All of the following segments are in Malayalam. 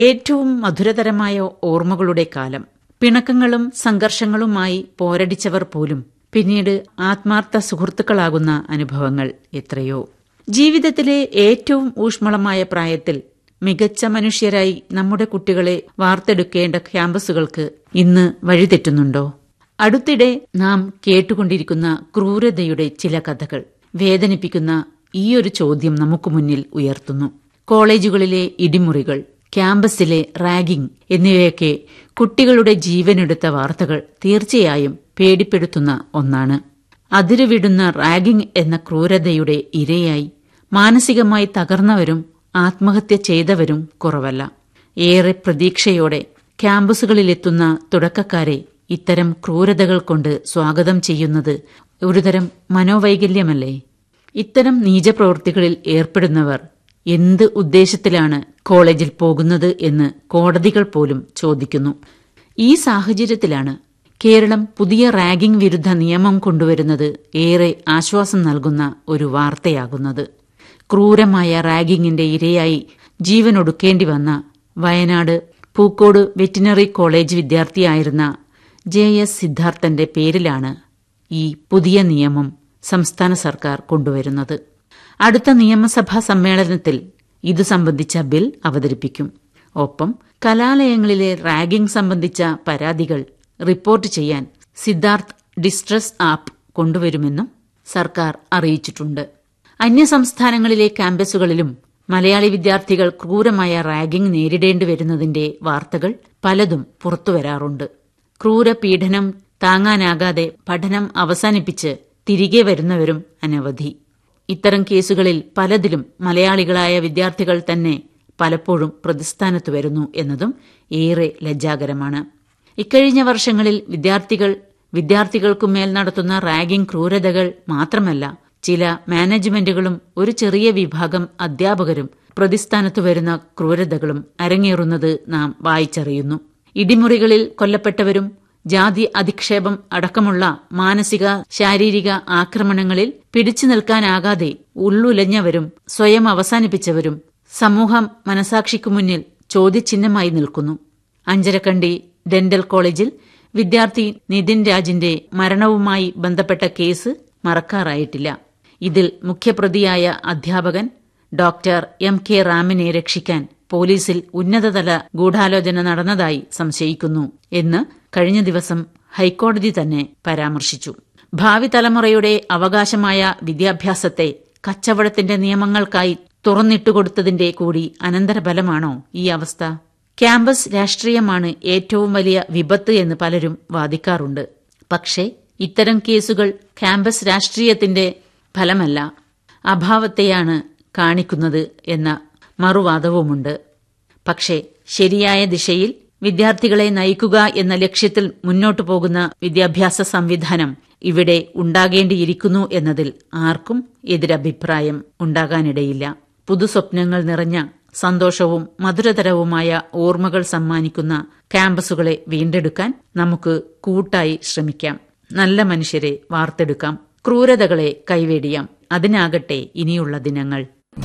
ഏറ്റവും മധുരതരമായ ഓർമ്മകളുടെ കാലം പിണക്കങ്ങളും സംഘർഷങ്ങളുമായി പോരടിച്ചവർ പോലും പിന്നീട് ആത്മാർത്ഥ സുഹൃത്തുക്കളാകുന്ന അനുഭവങ്ങൾ എത്രയോ ജീവിതത്തിലെ ഏറ്റവും ഊഷ്മളമായ പ്രായത്തിൽ മികച്ച മനുഷ്യരായി നമ്മുടെ കുട്ടികളെ വാർത്തെടുക്കേണ്ട ക്യാമ്പസുകൾക്ക് ഇന്ന് വഴിതെറ്റുന്നുണ്ടോ അടുത്തിടെ നാം കേട്ടുകൊണ്ടിരിക്കുന്ന ക്രൂരതയുടെ ചില കഥകൾ വേദനിപ്പിക്കുന്ന ഈയൊരു ചോദ്യം നമുക്ക് മുന്നിൽ ഉയർത്തുന്നു കോളേജുകളിലെ ഇടിമുറികൾ ക്യാമ്പസിലെ റാഗിംഗ് എന്നിവയൊക്കെ കുട്ടികളുടെ ജീവനെടുത്ത വാർത്തകൾ തീർച്ചയായും പേടിപ്പെടുത്തുന്ന ഒന്നാണ് അതിരുവിടുന്ന റാഗിംഗ് എന്ന ക്രൂരതയുടെ ഇരയായി മാനസികമായി തകർന്നവരും ആത്മഹത്യ ചെയ്തവരും കുറവല്ല ഏറെ പ്രതീക്ഷയോടെ ക്യാമ്പസുകളിലെത്തുന്ന തുടക്കക്കാരെ ഇത്തരം ക്രൂരതകൾ കൊണ്ട് സ്വാഗതം ചെയ്യുന്നത് ഒരുതരം മനോവൈകല്യമല്ലേ ഇത്തരം നീചപ്രവൃത്തികളിൽ ഏർപ്പെടുന്നവർ എന്ത് ഉദ്ദേശത്തിലാണ് കോളേജിൽ പോകുന്നത് എന്ന് കോടതികൾ പോലും ചോദിക്കുന്നു ഈ സാഹചര്യത്തിലാണ് കേരളം പുതിയ റാഗിംഗ് വിരുദ്ധ നിയമം കൊണ്ടുവരുന്നത് ഏറെ ആശ്വാസം നൽകുന്ന ഒരു വാർത്തയാകുന്നത് ക്രൂരമായ റാഗിങ്ങിന്റെ ഇരയായി ജീവനൊടുക്കേണ്ടി വന്ന വയനാട് പൂക്കോട് വെറ്റിനറി കോളേജ് വിദ്യാർത്ഥിയായിരുന്ന ജെ എസ് സിദ്ധാർത്ഥന്റെ പേരിലാണ് ഈ പുതിയ നിയമം സംസ്ഥാന സർക്കാർ കൊണ്ടുവരുന്നത് അടുത്ത നിയമസഭാ സമ്മേളനത്തിൽ ഇതു സംബന്ധിച്ച ബിൽ അവതരിപ്പിക്കും ഒപ്പം കലാലയങ്ങളിലെ റാഗിംഗ് സംബന്ധിച്ച പരാതികൾ റിപ്പോർട്ട് ചെയ്യാൻ സിദ്ധാർത്ഥ് ഡിസ്ട്രസ് ആപ്പ് കൊണ്ടുവരുമെന്നും സർക്കാർ അറിയിച്ചിട്ടുണ്ട് അന്യസംസ്ഥാനങ്ങളിലെ ക്യാമ്പസുകളിലും മലയാളി വിദ്യാർത്ഥികൾ ക്രൂരമായ റാഗിംഗ് നേരിടേണ്ടി വരുന്നതിന്റെ വാർത്തകൾ പലതും പുറത്തുവരാറുണ്ട് ക്രൂര പീഡനം താങ്ങാനാകാതെ പഠനം അവസാനിപ്പിച്ച് തിരികെ വരുന്നവരും അനവധി ഇത്തരം കേസുകളിൽ പലതിലും മലയാളികളായ വിദ്യാർത്ഥികൾ തന്നെ പലപ്പോഴും പ്രതിസ്ഥാനത്ത് വരുന്നു എന്നതും ഏറെ ലജ്ജാകരമാണ് ഇക്കഴിഞ്ഞ വർഷങ്ങളിൽ വിദ്യാർത്ഥികൾ വിദ്യാർത്ഥികൾക്കുമേൽ നടത്തുന്ന റാഗിംഗ് ക്രൂരതകൾ മാത്രമല്ല ചില മാനേജ്മെന്റുകളും ഒരു ചെറിയ വിഭാഗം അധ്യാപകരും പ്രതിസ്ഥാനത്ത് വരുന്ന ക്രൂരതകളും അരങ്ങേറുന്നത് നാം വായിച്ചറിയുന്നു ഇടിമുറികളിൽ കൊല്ലപ്പെട്ടവരും ജാതി അധിക്ഷേപം അടക്കമുള്ള മാനസിക ശാരീരിക ആക്രമണങ്ങളിൽ പിടിച്ചു നിൽക്കാനാകാതെ ഉള്ളുലഞ്ഞവരും സ്വയം അവസാനിപ്പിച്ചവരും സമൂഹം മനസാക്ഷിക്കു മുന്നിൽ ചോദ്യചിഹ്നമായി നിൽക്കുന്നു അഞ്ചരക്കണ്ടി ഡെന്റൽ കോളേജിൽ വിദ്യാർത്ഥി നിതിൻ രാജിന്റെ മരണവുമായി ബന്ധപ്പെട്ട കേസ് മറക്കാറായിട്ടില്ല ഇതിൽ മുഖ്യപ്രതിയായ അധ്യാപകൻ ഡോക്ടർ എം കെ റാമിനെ രക്ഷിക്കാൻ പോലീസിൽ ഉന്നതതല ഗൂഢാലോചന നടന്നതായി സംശയിക്കുന്നു എന്ന് കഴിഞ്ഞ ദിവസം ഹൈക്കോടതി തന്നെ പരാമർശിച്ചു ഭാവി തലമുറയുടെ അവകാശമായ വിദ്യാഭ്യാസത്തെ കച്ചവടത്തിന്റെ നിയമങ്ങൾക്കായി തുറന്നിട്ടുകൊടുത്തതിന്റെ കൂടി അനന്തരഫലമാണോ ഈ അവസ്ഥ ക്യാമ്പസ് രാഷ്ട്രീയമാണ് ഏറ്റവും വലിയ വിപത്ത് എന്ന് പലരും വാദിക്കാറുണ്ട് പക്ഷേ ഇത്തരം കേസുകൾ ക്യാമ്പസ് രാഷ്ട്രീയത്തിന്റെ ഫലമല്ല അഭാവത്തെയാണ് കാണിക്കുന്നത് എന്ന മറുവാദവുമുണ്ട് പക്ഷേ ശരിയായ ദിശയിൽ വിദ്യാർത്ഥികളെ നയിക്കുക എന്ന ലക്ഷ്യത്തിൽ മുന്നോട്ടു പോകുന്ന വിദ്യാഭ്യാസ സംവിധാനം ഇവിടെ ഉണ്ടാകേണ്ടിയിരിക്കുന്നു എന്നതിൽ ആർക്കും എതിരഭിപ്രായം ഉണ്ടാകാനിടയില്ല പുതുസ്വപ്നങ്ങൾ നിറഞ്ഞ സന്തോഷവും മധുരതരവുമായ ഓർമ്മകൾ സമ്മാനിക്കുന്ന ക്യാമ്പസുകളെ വീണ്ടെടുക്കാൻ നമുക്ക് കൂട്ടായി ശ്രമിക്കാം നല്ല മനുഷ്യരെ വാർത്തെടുക്കാം ക്രൂരതകളെ കൈവേടിയാം അതിനാകട്ടെ ഇനിയുള്ള ദിനങ്ങൾ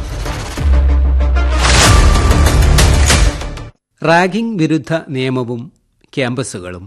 റാഗിംഗ് വിരുദ്ധ നിയമവും ക്യാമ്പസുകളും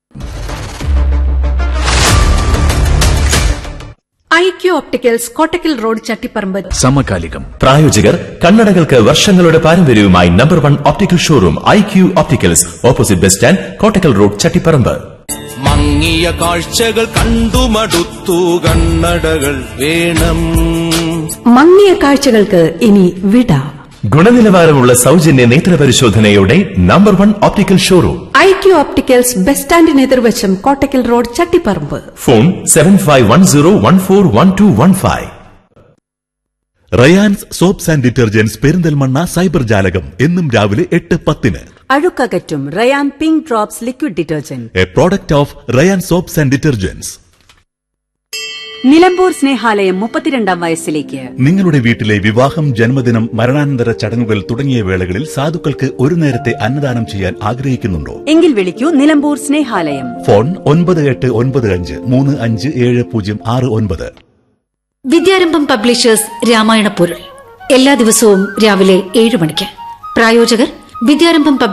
IQ opticals Kottakkal road Chattiparamba സമകാലികം പ്രായോജകർ കണ്ണടകൾക്ക് വർഷങ്ങളുടെ പാരമ്പര്യവുമായി number one optical showroom I Q opticals opposite bus stand Kottakkal road Chattiparamba മങ്ങിയ കാഴ്ചകൾ കണ്ടുമടുത്തു കണ്ണടകൾ വേണം മങ്ങിയ കാഴ്ചകൾക്ക് ഇനി വിട ഗുണനിലവാരമുള്ള സൗജന്യ നേത്രപരിശോധനയോടെ number one optical showroom IQ opticals bus സ്റ്റാൻഡിന് എതിർവശം Kottakkal road Chattiparamba phone seven five one zero one four one two one five Rayan's soaps and detergents Perinthalmanna cyber ജാലകം എന്നും രാവിലെ എട്ട് പത്തിന് അഴുക്കകറ്റും Rayan pink drops liquid detergent a product of Rayan soaps and detergents Nilambur സ്നേഹാലയം മുപ്പത്തിരണ്ടാം വയസ്സിലേക്ക് നിങ്ങളുടെ വീട്ടിലെ വിവാഹം ജന്മദിനം മരണാനന്തര ചടങ്ങുകൾ തുടങ്ങിയ വേളകളിൽ സാധുക്കൾക്ക് ഒരു നേരത്തെ അന്നദാനം ചെയ്യാൻ ആഗ്രഹിക്കുന്നുണ്ടോ എങ്കിൽ വിളിക്കൂ നിലമ്പൂർ സ്നേഹാലയം ഫോൺ ഒൻപത് എട്ട് ഒൻപത് അഞ്ച് മൂന്ന് അഞ്ച് ഏഴ് പൂജ്യം ആറ് ഒൻപത് വിദ്യാരംഭം പബ്ലിഷേഴ്സ് രാമായണ പൊരുൾ എല്ലാ ദിവസവും രാവിലെ ഏഴ് മണിക്ക് പ്രായോജകർ വിദ്യാരംഭം